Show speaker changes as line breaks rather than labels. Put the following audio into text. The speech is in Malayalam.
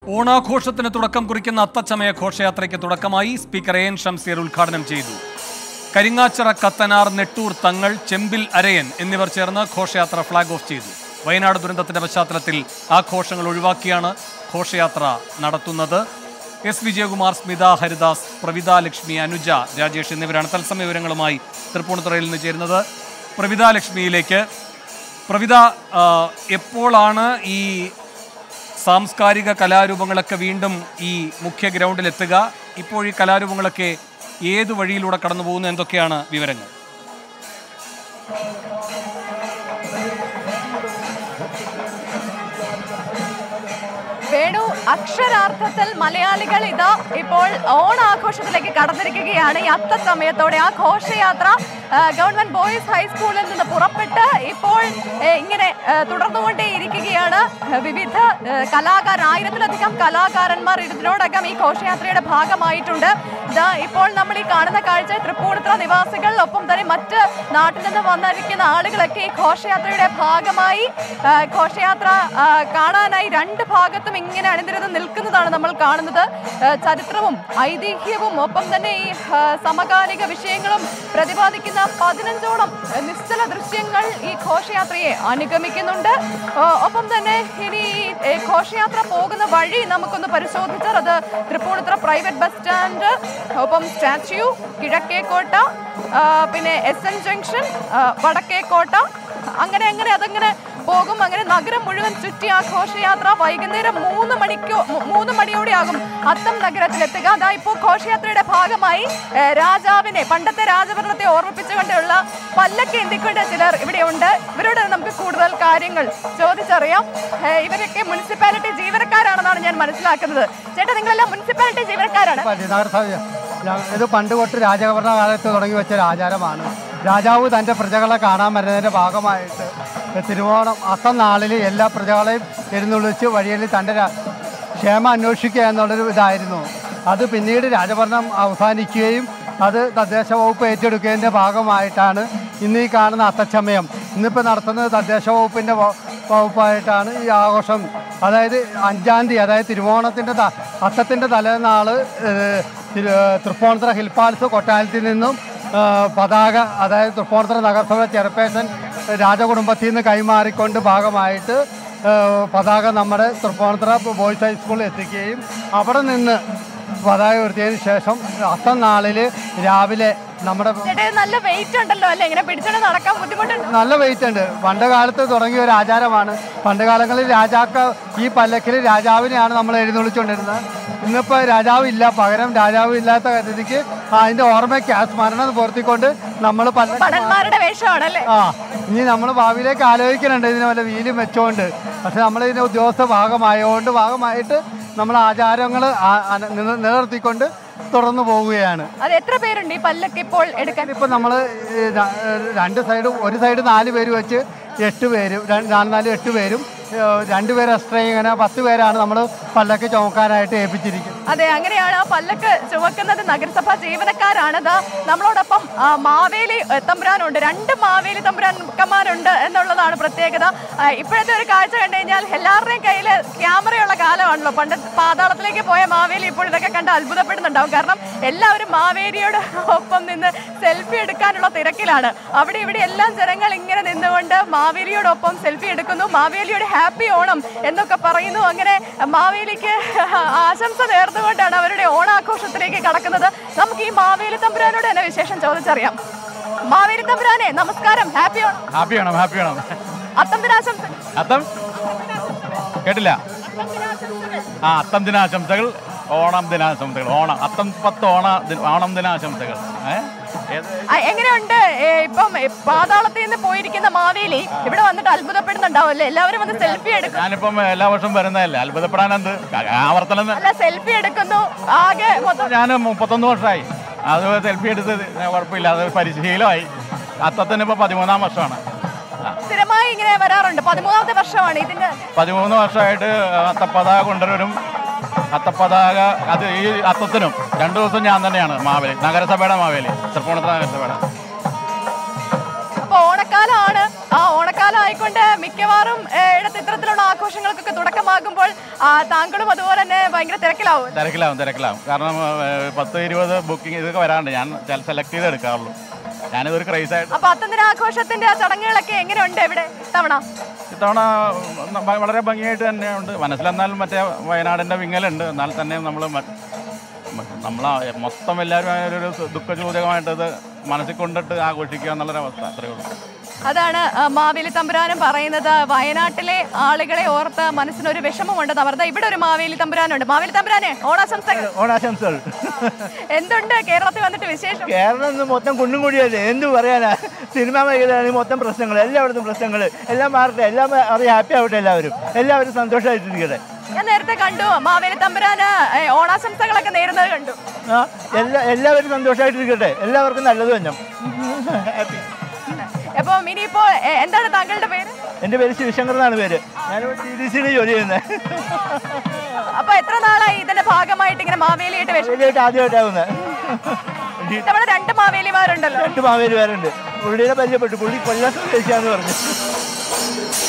ഓണാഘോഷത്തിന് തുടക്കം കുറിക്കുന്ന അത്തച്ചമയ ഘോഷയാത്രയ്ക്ക് തുടക്കമായി സ്പീക്കർ എ എൻ ഷംസീർ ഉദ്ഘാടനം ചെയ്തു കരിങ്ങാച്ചിറ കത്തനാർ നെട്ടൂർ തങ്ങൾ ചെമ്പിൽ അരയൻ എന്നിവർ ചേർന്ന് ഘോഷയാത്ര ഫ്ളാഗ് ഓഫ് ചെയ്തു വയനാട് ദുരന്തത്തിന്റെ പശ്ചാത്തലത്തിൽ ആഘോഷങ്ങൾ ഒഴിവാക്കിയാണ് ഘോഷയാത്ര നടത്തുന്നത് എസ് വിജയകുമാർ സ്മിത ഹരിദാസ് പ്രവിത ലക്ഷ്മി അനുജ രാജേഷ് എന്നിവരാണ് തത്സമയ വിവരങ്ങളുമായി തൃപ്പൂണിത്തുറയിൽ നിന്ന് ചേരുന്നത് പ്രവിത ലക്ഷ്മിയിലേക്ക് പ്രവിത ആ, എപ്പോഴാണ് ഈ സാംസ്കാരിക കലാരൂപങ്ങളൊക്കെ വീണ്ടും ഈ മുഖ്യ ഗ്രൗണ്ടിൽ എത്തുക ഇപ്പോൾ ഈ കലാരൂപങ്ങളൊക്കെ ഏത് വഴിയിലൂടെ കടന്നു പോകുന്നു എന്തൊക്കെയാണ് വിവരങ്ങൾ
വേണു അക്ഷരാർത്ഥത്തിൽ മലയാളികൾ ഇതാ ഇപ്പോൾ ഓണാഘോഷത്തിലേക്ക് കടന്നിരിക്കുകയാണ് ഈ അത്ത സമയത്തോടെ ആ ഘോഷയാത്ര ആ, ഗവൺമെന്റ് ബോയ്സ് ഹൈസ്കൂളിൽ നിന്ന് പുറപ്പെട്ട് ഇപ്പോൾ ഏ, ഇങ്ങനെ ഏ, തുടർന്നുകൊണ്ടേയിരിക്കുകയാണ് വിവിധ ഏ, കലാകാരൻ ആയിരത്തിലധികം കലാകാരന്മാർ ഇതിനോടകം ഈ ഘോഷയാത്രയുടെ ഭാഗമായിട്ടുണ്ട് ഇതാ ഇപ്പോൾ നമ്മൾ ഈ കാണുന്ന കാഴ്ച തൃപ്പൂണിത്തുറ നിവാസികൾ ഒപ്പം തന്നെ മറ്റ് നാട്ടിൽ നിന്ന് വന്നിരിക്കുന്ന ആളുകളൊക്കെ ഈ ഘോഷയാത്രയുടെ ഭാഗമായി ആ, ഘോഷയാത്ര ആ, കാണാനായി രണ്ട് ഭാഗത്തും ഇങ്ങനെ അണിനിരന്ന് നിൽക്കുന്നതാണ് നമ്മൾ കാണുന്നത് ആ, ചരിത്രവും ഐതിഹ്യവും ഒപ്പം തന്നെ ഈ ആ, സമകാലിക വിഷയങ്ങളും പ്രതിപാദിക്കുന്ന പതിനഞ്ചോളം ആ, നിശ്ചല ദൃശ്യങ്ങൾ ഈ ഘോഷയാത്രയെ അനുഗമിക്കുന്നുണ്ട് ആ, ഒപ്പം തന്നെ ഇനി ഈ ഘോഷയാത്ര പോകുന്ന വഴി നമുക്കൊന്ന് പരിശോധിച്ചാൽ അത് തൃപ്പൂണിത്തുറ പ്രൈവറ്റ് ബസ് സ്റ്റാൻഡ് ഒപ്പം സ്റ്റാച്യു കിഴക്കേക്കോട്ട ആ, പിന്നെ എസ് എൻ ജംഗ്ഷൻ ആ, വടക്കേക്കോട്ട അങ്ങനെ അങ്ങനെ അതങ്ങനെ പോകും അങ്ങനെ നഗരം മുഴുവൻ ചുറ്റി ആ ഘോഷയാത്ര വൈകുന്നേരം മൂന്ന് മണിക്കോ മൂ- മൂന്ന് മണിയോടെ ആകും അത്തം നഗരത്തിലെത്തുക അതാ ഇപ്പോൾ ഘോഷയാത്രയുടെ ഭാഗമായി ഏ, രാജാവിനെ പണ്ടത്തെ രാജഭരണത്തെ ഓർമ്മിപ്പിച്ചുകൊണ്ടുള്ള പല്ലക്ക് എന്തിക്കൊണ്ട് ചിലർ ഇവിടെ ഉണ്ട് ഇവരോട് നമുക്ക് കൂടുതൽ കാര്യങ്ങൾ ചോദിച്ചറിയാം ഏ, ഇവരൊക്കെ മുനിസിപ്പാലിറ്റി ജീവനക്കാരാണെന്നാണ് ഞാൻ മനസ്സിലാക്കുന്നത് ചേട്ടാ നിങ്ങളെല്ലാം മുനിസിപ്പാലിറ്റി ജീവനക്കാരാണ്
പതിനാറ് സഭ ഞ- ഇത് പണ്ട് തൊട്ട് രാജഭരണ കാലത്ത് തുടങ്ങി വെച്ച ഒരു ആചാരമാണ് രാജാവ് തൻ്റെ പ്രജകളെ കാണാൻ വരുന്നതിൻ്റെ ഭാഗമായിട്ട് തിരുവോണം അത്തം നാളിൽ എല്ലാ പ്രജകളെയും എഴുന്നള്ളിച്ച് വഴിയിൽ തൻ്റെ രാ- ക്ഷേമം അന്വേഷിക്കുക എന്നുള്ളൊരു ഇതായിരുന്നു അത് പിന്നീട് രാജഭരണം അവസാനിക്കുകയും അത് തദ്ദേശ വകുപ്പ് ഏറ്റെടുക്കുന്നതിൻ്റെ ഭാഗമായിട്ടാണ് ഇന്ന് ഈ കാണുന്ന അത്തച്ചമയം ഇന്നിപ്പോൾ നടത്തുന്നത് തദ്ദേശ വകുപ്പിൻ്റെ വ- വകുപ്പായിട്ടാണ് ഈ ആഘോഷം അതായത് അഞ്ചാം തീയതി അതായത് തിരുവോണത്തിൻ്റെ ത- അത്തത്തിൻ്റെ തലേനാൾ ഏഹ്, തിരു- തൃപ്പൂണിത്തുറ ഹിൽ പാലസ് കൊട്ടാരത്തിൽ നിന്നും ഏഹ്, പതാക അതായത് തൃപ്പൂണിത്തുറ നഗരസഭ ചെയർപേഴ്സൺ രാജകുടുംബത്തിൽ നിന്ന് കൈമാറിക്കൊണ്ട് ഭാഗമായിട്ട് ഏഹ്, പതാക നമ്മുടെ തൃപ്പൂണിത്തുറ ബോയ്സ് ഹൈസ്കൂളിൽ എത്തിക്കുകയും അവിടെ നിന്ന് പതാക ഉയർത്തിയതിന് ശേഷം അത്തം നാളിൽ രാവിലെ നമ്മുടെ
ചേട്ടാ ഇത് നല്ല വെയിറ്റ് ഉണ്ടല്ലോ അല്ലേ ഇങ്ങനെ പിടിച്ചോണ്ട് നടക്കാൻ ബുദ്ധിമുട്ടുണ്ട്
നല്ല വെയിറ്റ് ഉണ്ട് പണ്ട് കാലത്ത് തുടങ്ങിയ ഒരു ആചാരമാണ് പണ്ട് കാലങ്ങളിൽ രാജാക്ക ഈ പല്ലക്കിൽ രാജാവിനെയാണ് നമ്മൾ എഴുന്നള്ളിച്ചുകൊണ്ടിരുന്നത് ഇന്നിപ്പോൾ രാജാവ് ഇല്ല പകരം രാജാവ് ഇല്ലാത്ത കരുതിക്ക് അതിൻ്റെ ഓർമ്മയ്ക്ക് ആ സ്മരണ പുറത്തിക്കൊണ്ട് നമ്മൾ പല്ല
ഭടന്മാരുടെ വേഷമാണല്ലേ
ആ ഇനി നമ്മൾ ഭാവിയിലേക്ക് ആലോചിക്കുന്നുണ്ട് ഇതിന് വല്ല വീലും വെച്ചുകൊണ്ട് പക്ഷെ നമ്മൾ ഇതിൻ്റെ ഉദ്യോഗസ്ഥ ഭാഗമായതുകൊണ്ട് ഭാഗമായിട്ട് നമ്മൾ ആചാരങ്ങൾ നിലനിർത്തിക്കൊണ്ട് തുടർന്ന് പോവുകയാണ്
അത് എത്ര പേരുണ്ട് ഈ പല്ലക്ക് ഇപ്പോൾ എടുക്കാൻ
ഇപ്പം നമ്മൾ രണ്ട് സൈഡും ഒരു സൈഡ് നാല് പേര് വെച്ച് എട്ട് പേരും രണ്ട് നാല് നാല് എട്ട് പേരും ഏഹ് രണ്ട് പേര് എക്സ്ട്രാ ഇങ്ങനെ പത്ത് പേരാണ് നമ്മൾ പല്ലക്ക് ചുമക്കാനായിട്ട് ഏൽപ്പിച്ചിരിക്കുന്നത്
അതെ അങ്ങനെയാണ് ആ പല്ലക്ക് ചുമക്കുന്നത് നഗരസഭാ ജീവനക്കാരാണ് ദാ നമ്മളോടൊപ്പം ആ, മാവേലി ഏ, തമ്പുരാനുണ്ട് രണ്ട് മാവേലി തമ്പുരാൻമാരുണ്ട് എന്നുള്ളതാണ് പ്രത്യേകത ആ, ഇപ്പോഴത്തെ ഒരു കാഴ്ച കണ്ടു കഴിഞ്ഞാൽ എല്ലാവരുടെയും കയ്യിൽ ക്യാമറയുള്ള കാലമാണല്ലോ പണ്ട് പാതാളത്തിലേക്ക് പോയ മാവേലി ഇപ്പോൾ ഇതൊക്കെ കണ്ട് അത്ഭുതപ്പെടുന്നുണ്ടാവും കാരണം എല്ലാവരും മാവേലിയോട് ഒപ്പം നിന്ന് സെൽഫി എടുക്കാനുള്ള തിരക്കിലാണ് അവിടെ ഇവിടെ എല്ലാം ജനങ്ങൾ ഇങ്ങനെ നിന്നുകൊണ്ട് മാവേലിയോടൊപ്പം സെൽഫി എടുക്കുന്നു മാവേലിയുടെ ഹാപ്പി ഓണം എന്നൊക്കെ പറയുന്നു അങ്ങനെ മാവേലിക്ക് ആശംസ നേർന്നുകൊണ്ടാണ് അവരുടെ ഓണാഘോഷത്തിലേക്ക് കടക്കുന്നത് നമുക്ക് ഈ മാവേലി തമ്പുരാനോട് തന്നെ വിശേഷം ചോദിച്ചറിയാം മാവേലി തമ്പുരാനെ നമസ്കാരം ഹാപ്പി ഓണം
ഹാപ്പി വേണം ഹാപ്പി വേണം
അത്തം ദിനാശംസ
അത്തം കേട്ടില്ല ആ അത്തം ദിനാശംസകൾ ഓണം ദിനാശംസകൾ ഓണം അത്തം പത്ത് ഓണ ദി- ഓണം ദിനാശംസകൾ ഏ? ഏത്?
ആ, എങ്ങനെയുണ്ട് ഏ, ഇപ്പം ഏ, പാതാളത്തിൽ നിന്ന് പോയിരിക്കുന്ന മാവേലി ഇവിടെ വന്നിട്ട് അത്ഭുതപ്പെടുന്നുണ്ടാവും അല്ലേ എല്ലാവരും വന്ന് സെൽഫി എടുക്കും
ഞാനിപ്പം എല്ലാ വർഷവും വരുന്നതല്ലേ അത്ഭുതപ്പെടാൻ എന്ത് ആവർത്തനം തന്നെ.
അല്ല സെൽഫി എടുക്കുന്നു ആകെ മൊത്തം
ഞാൻ മുപ്പത്തൊന്ന് വർഷമായി അത് സെൽഫി എടുത്ത് കുഴപ്പമില്ല അത് പരിശീലമായി അത്തത്തിന് ഇപ്പോൾ പതിമൂന്നാം വർഷമാണ് ആ,
സ്ഥിരമായി ഇങ്ങനെ വരാറുണ്ട് പതിമൂന്നാമത്തെ വർഷമാണ് ഇതിന്റെ
പതിമൂന്ന് വർഷമായിട്ട് അത്തപ്പതാക കൊണ്ടുവരും അത്തപ്പതാക അത് ഈ അത്തത്തിനും രണ്ടു ദിവസം ഞാൻ തന്നെയാണ് മാവേലി നഗരസഭയുടെ മാവേലി തൃപ്പൂണിത്തുറ നഗരസഭയുടെ
അപ്പൊ ഓണക്കാലമാണ് ആ ഓണക്കാല ഓണക്കാലം ആയിക്കൊണ്ട് മിക്കവാറും ഏ, ഇടത്ത് ഇത്തരത്തിലുള്ള ആഘോഷങ്ങൾക്കൊക്കെ തുടക്കമാകുമ്പോൾ ആ, താങ്കളും അതുപോലെ തന്നെ ഭയങ്കര തിരക്കിലാവും
തിരക്കിലാവും തിരക്കിലാവും കാരണം ഏഹ്, പത്ത് ഇരുപത് ബുക്കിംഗ് ഇതൊക്കെ വരാണ്ട് ഞാൻ സെലക്ട് ചെയ്ത് എടുക്കാറുള്ളൂ ഞാനിതൊരു ക്രൈസ് ആയിട്ട്
അപ്പൊ അത്തന്തിനാഘോഷത്തിന്റെ ആ ചടങ്ങുകളൊക്കെ എങ്ങനെയുണ്ട് ഇവിടെ തവണ
ഇത്തവണ വ- വളരെ ഭംഗിയായിട്ട് തന്നെയുണ്ട് മനസ്സിലെന്നാലും മറ്റേ വയനാടിൻ്റെ വിങ്ങലുണ്ട് എന്നാൽ തന്നെ നമ്മൾ നമ്മൾ മൊത്തം എല്ലാവരും ഒരു ദുഃഖസൂചകമായിട്ട് ഇത് മനസ്സിൽ കൊണ്ടിട്ട് ആഘോഷിക്കുക എന്നുള്ളൊരവസ്ഥ അത്രയേ ഉള്ളൂ
അതാണ് ആ, മാവേലി തമ്പുരാനും പറയുന്നത് വയനാട്ടിലെ ആളുകളെ ഓർത്ത് മനസ്സിനൊരു വിഷമമുണ്ട് അവർദ്ധ ഇവിടെ ഒരു മാവേലി തമ്പുരാനുണ്ട് മാവേലി തമ്പുരാനെ ഓണാശംസകൾ
ഓണാശംസകൾ
എന്തുണ്ട് കേരളത്തിൽ വന്നിട്ട് വിശേഷം
കേരളം ഇന്ന് മൊത്തം കുണ്ടും കൂടിയല്ലേ എന്ത് പറയാനാ സിനിമാ മേഖലയാണെങ്കിൽ മൊത്തം പ്രശ്നങ്ങൾ എല്ലായിടത്തും പ്രശ്നങ്ങൾ എല്ലാം മാറട്ടെ എല്ലാം അറിയാം ഹാപ്പി ആവട്ടെ എല്ലാവരും എല്ലാവരും സന്തോഷമായിട്ടിരിക്കട്ടെ
ഞാൻ നേരത്തെ കണ്ടു മാവേലി തമ്പുരാന് ഏ, ഓണാശംസകളൊക്കെ നേരുന്നത് കണ്ടു
ആ എല്ലാ എല്ലാവരും സന്തോഷമായിട്ടിരിക്കട്ടെ എല്ലാവർക്കും നല്ലത് തന്നെ ഹാപ്പി
അപ്പം ഇനിയിപ്പോ ഏ, എന്താണ് താങ്കളുടെ പേര്
എൻ്റെ പേര് ശിവശങ്കർ എന്നാണ് പേര് ഞാനിവിടെ ടി ഡി സിയിൽ ജോലി ചെയ്യുന്നത്
അപ്പൊ എത്ര നാളായി ഇതിന്റെ ഭാഗമായിട്ട് ഇങ്ങനെ മാവേലിയായിട്ട് വിഷ
വലിയായിട്ട് ആദ്യമായിട്ടാവുന്നത്
ഇത്തവണ രണ്ട് മാവേലിമാരുണ്ടല്ലോ
രണ്ട് മാവേലി പേരുണ്ട് പുള്ളിയെ പരിചയപ്പെട്ടു പുള്ളി കൊല്ലം സ്വദേശിയാന്ന് പറഞ്ഞു